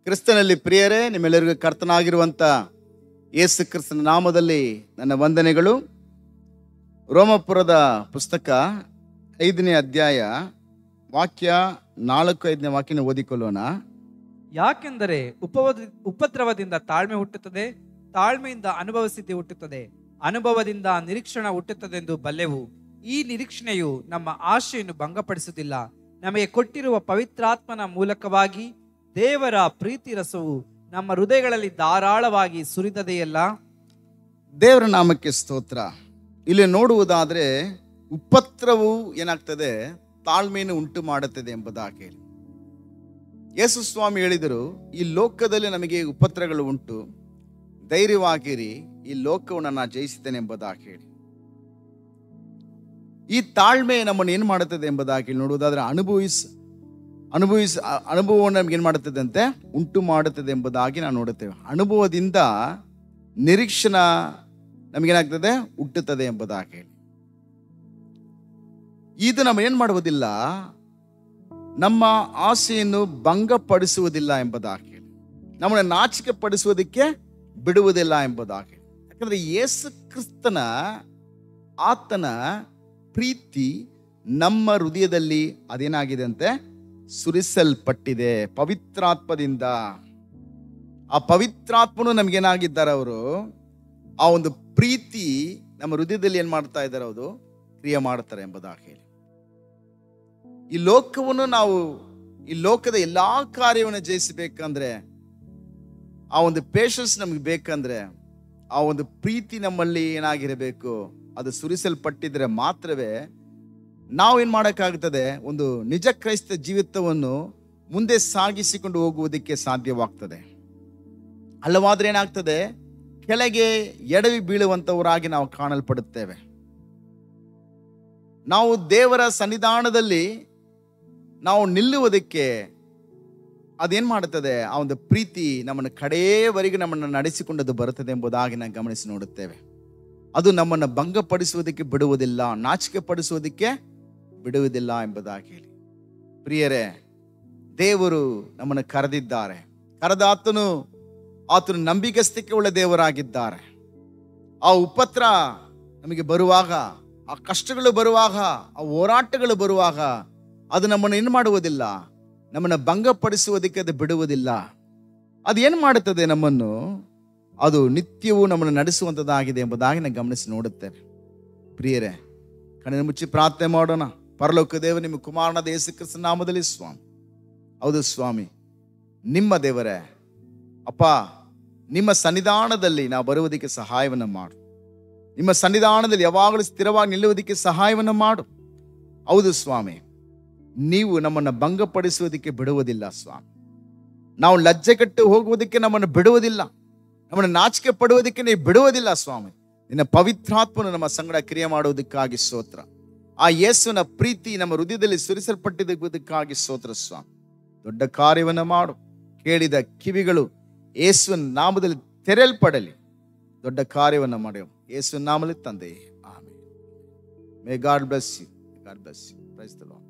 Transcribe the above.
ಕ್ರಿಸ್ತನಲ್ಲಿ ಪ್ರಿಯರೇ ನಿಮ್ಮೆಲ್ಲರಿಗೂ ಕರ್ತನಾಗಿರುವಂಥ ಯೇಸು ಕ್ರಿಸ್ತನ ನಾಮದಲ್ಲಿ ನನ್ನ ವಂದನೆಗಳು ರೋಮಪುರದ ಪುಸ್ತಕ ಐದನೇ ಅಧ್ಯಾಯ ವಾಕ್ಯ ನಾಲ್ಕು ಐದನೇ ವಾಕ್ಯನ ಓದಿಕೊಳ್ಳೋಣ ಯಾಕೆಂದರೆ ಉಪವದ ಉಪದ್ರವದಿಂದ ತಾಳ್ಮೆ ಹುಟ್ಟುತ್ತದೆ ತಾಳ್ಮೆಯಿಂದ ಅನುಭವ ಸಿದ್ಧಿ ಹುಟ್ಟುತ್ತದೆ ಅನುಭವದಿಂದ ನಿರೀಕ್ಷಣ ಹುಟ್ಟುತ್ತದೆಂದು ಬಲ್ಲೆವು ಈ ನಿರೀಕ್ಷಣೆಯು ನಮ್ಮ ಆಶೆಯನ್ನು ಭಂಗಪಡಿಸುವುದಿಲ್ಲ ನಮಗೆ ಕೊಟ್ಟಿರುವ ಪವಿತ್ರಾತ್ಮನ ಮೂಲಕವಾಗಿ ದೇವರ ಪ್ರೀತಿ ರಸವು ನಮ್ಮ ಹೃದಯಗಳಲ್ಲಿ ಧಾರಾಳವಾಗಿ ಸುರಿದದೆಯಲ್ಲ ದೇವರ ನಾಮಕ್ಕೆ ಸ್ತೋತ್ರ ಇಲ್ಲಿ ನೋಡುವುದಾದ್ರೆ ಉಪತ್ರವು ಏನಾಗ್ತದೆ ತಾಳ್ಮೆಯನ್ನು ಉಂಟು ಮಾಡುತ್ತದೆ ಎಂಬುದಾಗಿ ಹೇಳಿ ಯೇಸು ಸ್ವಾಮಿ ಹೇಳಿದರು ಈ ಲೋಕದಲ್ಲಿ ನಮಗೆ ಉಪತ್ರಗಳು ಉಂಟು ಧೈರ್ಯವಾಗಿರಿ ಈ ಲೋಕವನ್ನು ನಾನು ಜಯಿಸಿದ್ದೇನೆ ಎಂಬುದಾಗಿ ಹೇಳಿ ಈ ತಾಳ್ಮೆ ನಮ್ಮನ್ನು ಏನು ಮಾಡುತ್ತದೆ ಎಂಬುದಾಗಿ ಹೇಳಿ ನೋಡುವುದಾದ್ರೆ ಅನುಭವಿಸ ಅನುಭವಿಸ ಅ- ಅನುಭವವನ್ನು ನಮ್ಗೆ ಏನು ಮಾಡುತ್ತದೆ ಅಂತೆ ಉಂಟು ಮಾಡುತ್ತದೆ ಎಂಬುದಾಗಿ ನಾವು ನೋಡುತ್ತೇವೆ ಅನುಭವದಿಂದ ನಿರೀಕ್ಷಣ ನಮಗೇನಾಗ್ತದೆ ಹುಟ್ಟುತ್ತದೆ ಎಂಬುದಾಗಿ ಹೇಳಿ ಇದು ನಮ್ಮ ಏನು ಮಾಡುವುದಿಲ್ಲ ನಮ್ಮ ಆಸೆಯನ್ನು ಭಂಗಪಡಿಸುವುದಿಲ್ಲ ಎಂಬುದಾಗಿ ಹೇಳಿ ನಮ್ಮನ್ನು ನಾಚಿಕೆ ಪಡಿಸುವುದಕ್ಕೆ ಬಿಡುವುದಿಲ್ಲ ಎಂಬುದಾಗಿ ಹೇಳಿ ಯಾಕಂದ್ರೆ ಯೇಸು ಕ್ರಿಸ್ತನ ಆತನ ಪ್ರೀತಿ ನಮ್ಮ ಹೃದಯದಲ್ಲಿ ಅದೇನಾಗಿದೆ ಅಂತೆ ಸುರಿಸಲ್ಪಟ್ಟಿದೆ ಪವಿತ್ರಾತ್ಮದಿಂದ ಆ ಪವಿತ್ರಾತ್ಮನು ನಮ್ಗೇನಾಗಿದ್ದಾರೆ ಅವರು ಆ ಒಂದು ಪ್ರೀತಿ ನಮ್ಮ ಹೃದಯದಲ್ಲಿ ಏನ್ ಮಾಡ್ತಾ ಇದ್ದಾರೆ ಅವರು ಕ್ರಿಯೆ ಮಾಡ್ತಾರೆ ಎಂಬುದಾಗಿ ಹೇಳಿ ಈ ಲೋಕವನ್ನು ನಾವು ಈ ಲೋಕದ ಎಲ್ಲಾ ಕಾರ್ಯವನ್ನು ಜಯಿಸಬೇಕಂದ್ರೆ ಆ ಒಂದು ಪೇಷನ್ಸ್ ನಮ್ಗೆ ಬೇಕಂದ್ರೆ ಆ ಒಂದು ಪ್ರೀತಿ ನಮ್ಮಲ್ಲಿ ಏನಾಗಿರಬೇಕು ಅದು ಸುರಿಸಲ್ಪಟ್ಟಿದ್ರೆ ಮಾತ್ರವೇ ನಾವು ಏನ್ ಮಾಡೋಕ್ಕಾಗ್ತದೆ ಒಂದು ನಿಜ ಕ್ರೈಸ್ತ ಜೀವಿತವನ್ನು ಮುಂದೆ ಸಾಗಿಸಿಕೊಂಡು ಹೋಗುವುದಕ್ಕೆ ಸಾಧ್ಯವಾಗ್ತದೆ ಅಲ್ಲವಾದ್ರೆ ಏನಾಗ್ತದೆ ಕೆಳಗೆ ಎಡವಿ ಬೀಳುವಂತವರಾಗಿ ನಾವು ಕಾಣಲ್ಪಡುತ್ತೇವೆ ನಾವು ದೇವರ ಸನ್ನಿಧಾನದಲ್ಲಿ ನಾವು ನಿಲ್ಲುವುದಕ್ಕೆ ಅದೇನ್ ಮಾಡುತ್ತದೆ ಆ ಒಂದು ಪ್ರೀತಿ ನಮ್ಮನ್ನು ಕಡೆಯವರೆಗೆ ನಮ್ಮನ್ನು ನಡೆಸಿಕೊಂಡದ್ದು ಬರುತ್ತದೆ ಎಂಬುದಾಗಿ ನಾವು ಗಮನಿಸಿ ನೋಡುತ್ತೇವೆ ಅದು ನಮ್ಮನ್ನು ಭಂಗಪಡಿಸುವುದಕ್ಕೆ ಬಿಡುವುದಿಲ್ಲ ನಾಚಿಕೆ ಪಡಿಸುವುದಕ್ಕೆ ಬಿಡುವುದಿಲ್ಲ ಎಂಬುದಾಗಿ ಹೇಳಿ ಪ್ರಿಯರೇ ದೇವರು ನಮ್ಮನ್ನು ಕರೆದಿದ್ದಾರೆ ಕರೆದ ಆತನು ಆತನು ನಂಬಿಕಸ್ತಿಕೆ ಉಳ್ಳ ದೇವರಾಗಿದ್ದಾರೆ ಆ ಉಪತ್ರ ನಮಗೆ ಬರುವಾಗ ಆ ಕಷ್ಟಗಳು ಬರುವಾಗ ಆ ಹೋರಾಟಗಳು ಬರುವಾಗ ಅದು ನಮ್ಮನ್ನು ಏನು ಮಾಡುವುದಿಲ್ಲ ನಮ್ಮನ್ನು ಭಂಗಪಡಿಸುವುದಕ್ಕೆ ಅದು ಬಿಡುವುದಿಲ್ಲ ಅದು ಏನು ಮಾಡುತ್ತದೆ ನಮ್ಮನ್ನು ಅದು ನಿತ್ಯವೂ ನಮ್ಮನ್ನು ನಡೆಸುವಂಥದ್ದಾಗಿದೆ ಎಂಬುದಾಗಿ ನಾವು ಗಮನಿಸಿ ನೋಡುತ್ತೇವೆ ಪ್ರಿಯರೇ ಕಣ್ಣಿನ ಮುಚ್ಚಿ ಪ್ರಾರ್ಥನೆ ಮಾಡೋಣ ಪರಲೋಕ ದೇವ ನಿಮ್ಮ ಕುಮಾರನಾದ ಯೇಸು ಕ್ರಿಸ್ತ ನಾಮದಲ್ಲಿ ಸ್ವಾಮಿ ಹೌದು ಸ್ವಾಮಿ ನಿಮ್ಮ ದೇವರೇ ಅಪ್ಪ ನಿಮ್ಮ ಸನ್ನಿಧಾನದಲ್ಲಿ ನಾವು ಬರುವುದಕ್ಕೆ ಸಹಾಯವನ್ನು ಮಾಡು ನಿಮ್ಮ ಸನ್ನಿಧಾನದಲ್ಲಿ ಯಾವಾಗಲೂ ಸ್ಥಿರವಾಗಿ ನಿಲ್ಲುವುದಕ್ಕೆ ಸಹಾಯವನ್ನು ಮಾಡು ಹೌದು ಸ್ವಾಮಿ ನೀವು ನಮ್ಮನ್ನು ಭಂಗಪಡಿಸುವುದಕ್ಕೆ ಬಿಡುವುದಿಲ್ಲ ಸ್ವಾಮಿ ನಾವು ಲಜ್ಜೆಗೆಟ್ಟು ಹೋಗುವುದಕ್ಕೆ ನಮ್ಮನ್ನು ಬಿಡುವುದಿಲ್ಲ ನಮ್ಮನ್ನು ನಾಚಿಕೆ ಪಡುವುದಕ್ಕೆ ನೀವು ಬಿಡುವುದಿಲ್ಲ ಸ್ವಾಮಿ ನಿನ್ನ ಪವಿತ್ರಾತ್ಮನು ನಮ್ಮ ಸಂಗಡ ಕ್ರಿಯೆ ಮಾಡುವುದಕ್ಕಾಗಿ ಸ್ತೋತ್ರ ಆ ಯೇಸುವಿನ ಪ್ರೀತಿ ನಮ್ಮ ಹೃದಯದಲ್ಲಿ ಸುರಿಸಲ್ಪಟ್ಟಿದ್ದಕ್ಕಾಗಿ ಸ್ತೋತ್ರ ಸ್ವಾಮಿ ದೊಡ್ಡ ಕಾರ್ಯವನ್ನು ಮಾಡು ಕೇಳಿದ ಕಿವಿಗಳು ಯೇಸುವಿನ ನಾಮದಲ್ಲಿ ತೆರೆಯಲ್ಪಡಲಿ ದೊಡ್ಡ ಕಾರ್ಯವನ್ನು ಮಾಡೆವು ಯೇಸುವಿನ ನಾಮದಲ್ಲಿ ತಂದೆ ಆಮೇಲೆ may God bless you God bless you praise the lord